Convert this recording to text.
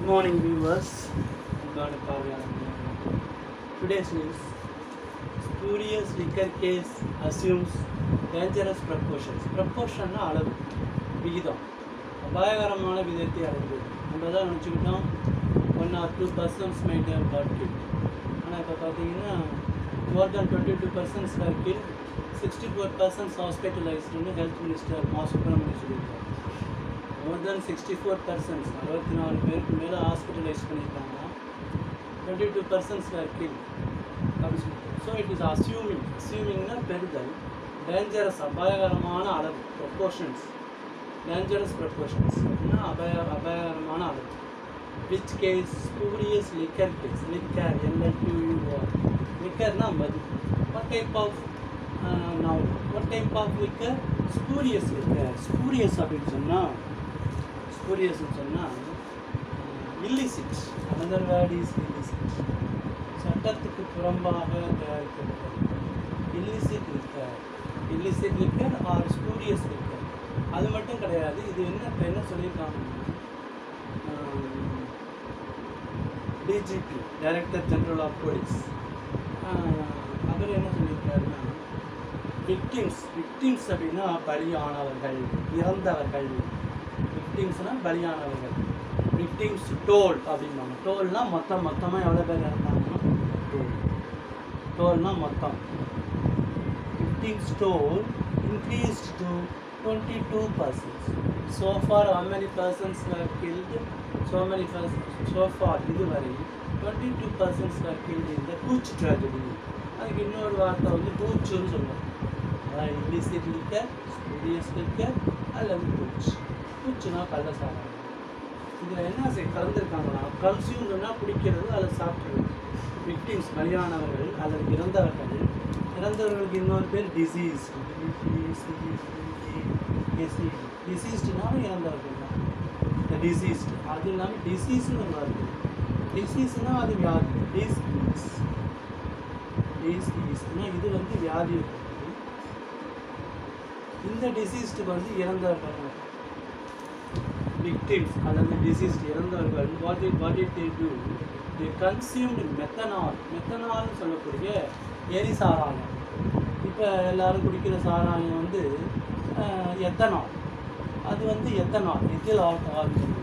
Good morning, viewers. அன்பான பார்வையாளர்களே. Today's news. Spurious liquor case assumes dangerous proportions. Proportion னா அளவு விகிதம் அபாயகரமான விதத்தை அடைந்தது நம்ம தான் நினச்சிக்கிட்டோம் one or two persons mind have got kill ஆனால் இப்போ பார்த்தீங்கன்னா more than twenty two persons are kill sixty four persons ஹாஸ்பிட்டலைஸ்டுன்னு ஹெல்த் மினிஸ்டர் மா சுப்பிரமணியம் சொல்லியிருக்காரு more than sixty four persons அறுபத்தி நாலு பேருக்கு மேலே ஹாஸ்பிட்டலைஸ் பண்ணியிருக்காங்க twenty two persons were kill அப்படி சொல்லிட்டு ஸோ இட் இஸ் அசியூமிங் அசியூமிங்னா பெறுதல் டேஞ்சரஸ் அபாயகரமான அளவு ப்ரொப்போர்ஷன்ஸ் டேஞ்சரஸ் ப்ரொப்போர்ஷன்ஸ் அப்படின்னா அபாய அபாயகரமான அளவு which case spurious liquor case liquor எல்எல்டியூஆர் லிக்கர்னா மது what type of now what type of liquor spurious liquor spurious அப்படின்னு சொன்னால் ஸ்பூரியஸ்னு சொன்னால் illicit another word is illicit சட்டத்துக்கு புறம்பாக தயாரிக்கப்பட்டது illicit liquor illicit liquor or spurious liquor அது மட்டும் கிடையாது இது என்ன இப்போ என்ன சொல்லியிருக்காங்கன்னா DGP director general of police அவர் என்ன சொல்லியிருக்காருன்னா விக்டிம்ஸ் விக்டிம்ஸ் அப்படின்னா பலியானவர்கள் இறந்தவர்கள் விக்டிம்ஸ்னால் பலியானவர்கள் விக்டிம்ஸ் டோல் அப்படிம்பாங்க டோல்னா மொத்தம் மொத்தமாக எவ்வளோ பேர் இறந்தாங்கன்னா டோல் டோல்னா மொத்தம் victims toll increased to twenty two persons so far how many persons were killed so many persons so far இதுவரை twenty two persons were killed in the hooch tragedy அதுக்கு இன்னொரு வார்த்தை வந்து கூச்சுன்னு சொல்லுவாங்க அதான் இல்லிசிட் லிக்கர் ஸ்பூரியஸ் லிக்கர் அல்லது hooch கூச்சுனா கள்ளசாரம் இதில் என்ன செய் கலந்துருக்காங்கன்னா கன்சியூம்னா குடிக்கிறது அல்லது சாப்பிட்றது விக்டிம்ஸ் பலியானவர்கள் அல்லது இறந்தவர்கள் இறந்தவர்களுக்கு இன்னொரு பேர் டிசீஸ் டிசீஸ்டுனாலும் இறந்தவர்கள் தான் இந்த டிசீஸ்டு அது இல்லாமல் டிசீஸ்னு வருது டிசீஸ்னால் அது வியாதி டிசீஸ் டிசீஸ்னால் இது வந்து வியாதி இருக்கிறது இந்த டிசீஸ்டு வந்து இறந்தவர்கள் விக்டிம்ஸ் அல்லது டிசீஸ் இறந்தவர்கள் what it what it they to the consumed methanol மெத்தனால்னு சொல்லக்கூடிய எரி சாராயம் இப்போ எல்லாரும் குடிக்கிற சாராயம் வந்து எத்தனால் அது வந்து எத்தனால் எத்தில் ஆல்கஹால்